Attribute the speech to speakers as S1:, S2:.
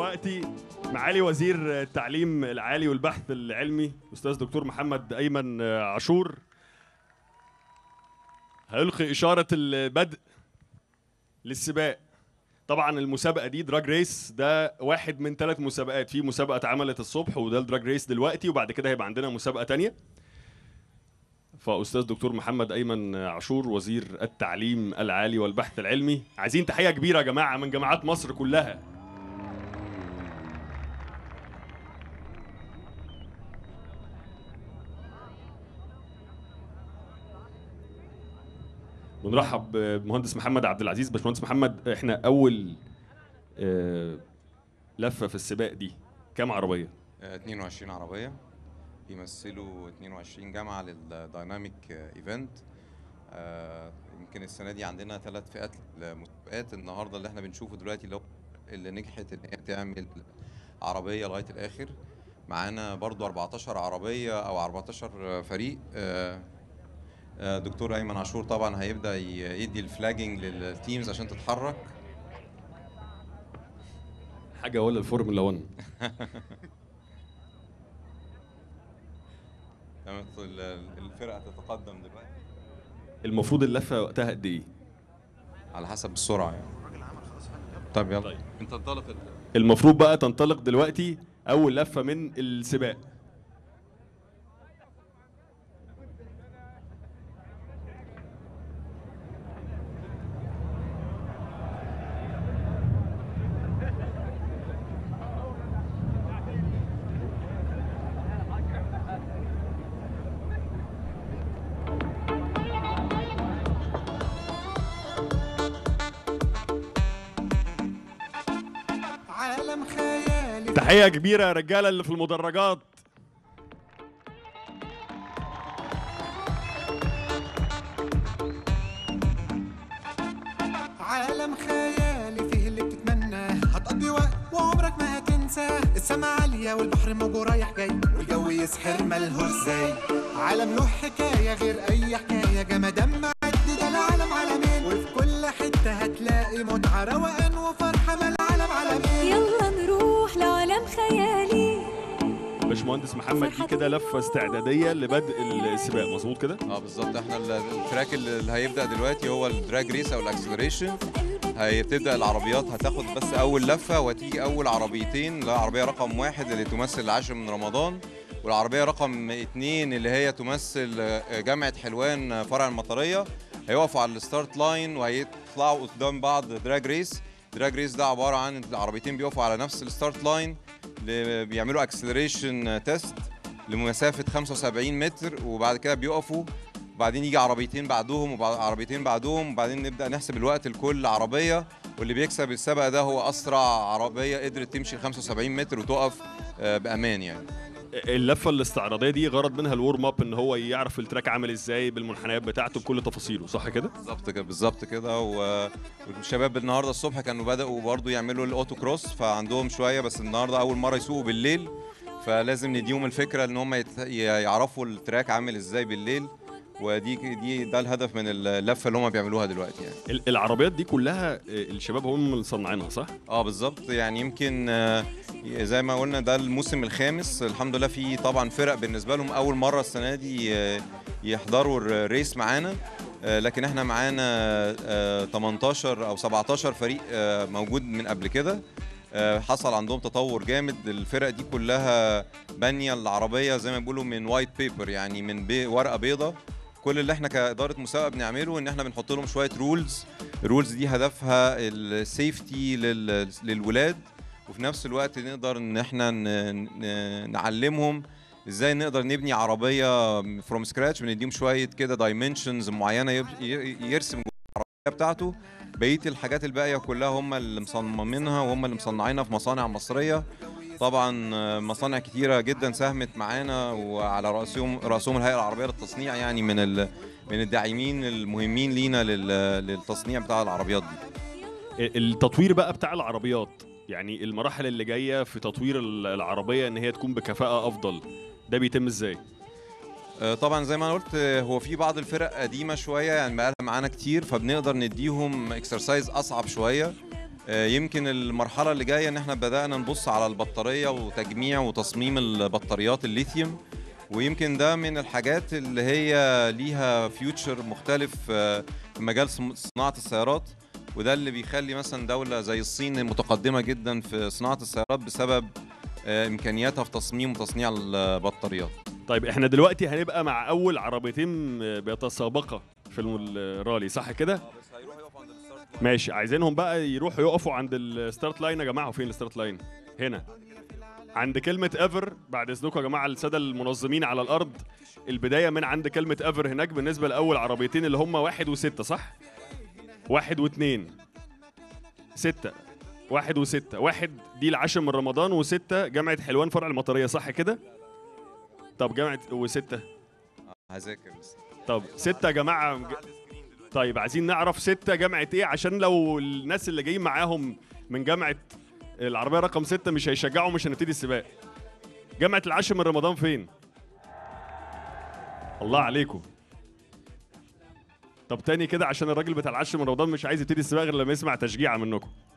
S1: دلوقتي معالي وزير التعليم العالي والبحث العلمي استاذ دكتور محمد ايمن عاشور هيلقي اشاره البدء للسباق طبعا المسابقه دي دراج ريس ده واحد من ثلاث مسابقات في مسابقه اتعملت الصبح وده الدراج ريس دلوقتي وبعد كده هيبقى عندنا مسابقه تانية فاستاذ دكتور محمد ايمن عاشور وزير التعليم العالي والبحث العلمي عايزين تحيه كبيره يا جماعه من جامعات مصر كلها بنرحب بمهندس محمد عبد العزيز باشمهندس محمد احنا اول آه، لفه في السباق دي كام عربيه
S2: آه، 22 عربية بيمثلوا 22 جامعة للدايناميك ايفنت يمكن السنة دي عندنا ثلاث فئات المسابقات النهاردة اللي احنا بنشوفه دلوقتي اللي هو اللي نجحت ان هي تعمل عربية لغاية الآخر معانا برضو 14 عربية أو 14 فريق آه، آه، دكتور أيمن عاشور طبعا هيبدأ ي- يدي الفلاجنج للتيمز عشان تتحرك
S1: حاجه ولا الفورمولا 1
S2: تمام، ال- الفرقة تتقدم دلوقتي
S1: المفروض اللفه وقتها قد ايه
S2: على حسب السرعة يعني طب يلا
S1: طيب.
S2: انت انطلق ال-
S1: المفروض بقى تنطلق دلوقتي اول لفه من السباق
S3: عالم خيالي
S1: تحيه كبيره يا رجاله اللي في المدرجات
S3: عالم خيالي فيه اللي بتتمناه هتقضي وقت وعمرك ما هتنساه السما عالية والبحر موجه رايح جاي والجو يسحر ملهوش زي عالم له حكاية غير أي حكاية جمدان معدي ده العالم عالمين وفي كل حتة هتلاقي متعة روقان وفرحة ما العالم عالمين
S4: يلا نروح لعالم خيالي
S1: باشمهندس محمد دي كده لفه استعداديه لبدء السباق مظبوط كده
S2: اه بالظبط احنا ال- التراك اللي اللي هيبدا دلوقتي هو الدراج ريس او الاكسلريشن هتبدا العربيات هتاخد بس اول لفه وتيجي اول عربيتين العربيه رقم واحد اللي تمثل العاشر من رمضان والعربيه رقم اتنين اللي هي تمثل آه، جامعه حلوان آه، فرع المطريه هيقفوا على الستارت لاين وهيطلعوا قدام بعض دراج ريس دراج ريس ده عباره عن العربيتين بيقفوا على نفس الستارت لاين ل- بيعملوا اكسلريشن تيست لمسافه 75 متر وبعد كده بيقفوا وبعدين يجي عربيتين بعدهم وعربيتين بعدهم وبعدين نبدا نحسب الوقت لكل عربيه واللي بيكسب السبق ده هو اسرع عربيه قدرت تمشي 75 متر وتقف آه، بامان يعني
S1: اللفه الاستعراضيه دي غرض منها الورم اب ان هو يعرف التراك عامل ازاي بالمنحنيات بتاعته بكل تفاصيله صح كده
S2: بالظبط كده بالظبط كده و- والشباب النهارده الصبح كانوا بداوا برضو يعملوا الاوتو كروس فعندهم شويه بس النهارده اول مره يسوقوا بالليل فلازم نديهم الفكره ان هم يت- يعرفوا التراك عامل ازاي بالليل ودي دي ده الهدف من اللفه اللي هم بيعملوها دلوقتي يعني
S1: ال- العربيات دي كلها آه، الشباب هم اللي مصنعينها صح
S2: اه بالظبط يعني يمكن آه، زي ما قلنا ده الموسم الخامس الحمد لله في طبعا فرق بالنسبه لهم اول مره السنه دي آه، يحضروا الريس معانا آه، لكن احنا معانا آه، 18 او 17 فريق آه، موجود من قبل كده آه، حصل عندهم تطور جامد الفرق دي كلها بانيه العربيه زي ما بيقولوا من وايت بيبر يعني من بي ورقه بيضه كل اللي احنا كاداره مسابقه بنعمله ان احنا بنحط لهم شويه رولز الرولز دي هدفها السيفتي لل- للولاد وفي نفس الوقت نقدر ان احنا ن- ن- نعلمهم ازاي نقدر نبني عربيه فروم سكراتش بنديهم شويه كده دايمنشنز معينه يب- ي- يرسم جوه العربيه بتاعته بقيه الحاجات الباقيه كلها هم اللي مصممينها وهم اللي مصنعينها في مصانع مصريه طبعا آه، مصانع كتيره جدا ساهمت معانا وعلى راسهم راسهم الهيئه العربيه للتصنيع يعني من ال من الداعمين المهمين لينا لل- للتصنيع بتاع العربيات دي
S1: التطوير بقى بتاع العربيات يعني المراحل اللي جايه في تطوير ال- العربيه ان هي تكون بكفاءه افضل ده بيتم ازاي
S2: آه، طبعا زي ما انا قلت آه، هو في بعض الفرق قديمه شويه يعني بقالها معانا كتير فبنقدر نديهم اكسرسايز اصعب شويه آه، يمكن المرحله اللي جايه ان احنا بدانا نبص على البطاريه وتجميع وتصميم البطاريات الليثيوم ويمكن ده من الحاجات اللي هي ليها فيوتشر مختلف آه، في مجال صم- صناعه السيارات وده اللي بيخلي مثلا دوله زي الصين متقدمه جدا في صناعه السيارات بسبب آه، امكانياتها في تصميم وتصنيع البطاريات
S1: طيب احنا دلوقتي هنبقى مع اول عربيتين بيتسابقا في الرالي صح كده ماشي عايزينهم بقى يروحوا يقفوا عند الستارت لاين يا جماعه فين الستارت لاين هنا عند كلمة ايفر بعد اذنكم يا جماعة السادة المنظمين على الأرض البداية من عند كلمة ايفر هناك بالنسبة لأول عربيتين اللي هم واحد وستة صح؟ واحد واثنين ستة واحد وستة واحد دي العاشر من رمضان وستة جامعة حلوان فرع المطرية صح كده؟ طب جامعة وستة
S2: هذاكر بس
S1: طب ستة يا جماعة ج- طيب عايزين نعرف ستة جامعة ايه عشان لو الناس اللي جايين معاهم من جامعة العربية رقم ستة مش هيشجعوا مش هنبتدي السباق جامعة العاشر من رمضان فين؟ الله عليكم طب تاني كده عشان الراجل بتاع العاشر من رمضان مش عايز يبتدي السباق غير لما يسمع تشجيعة منكم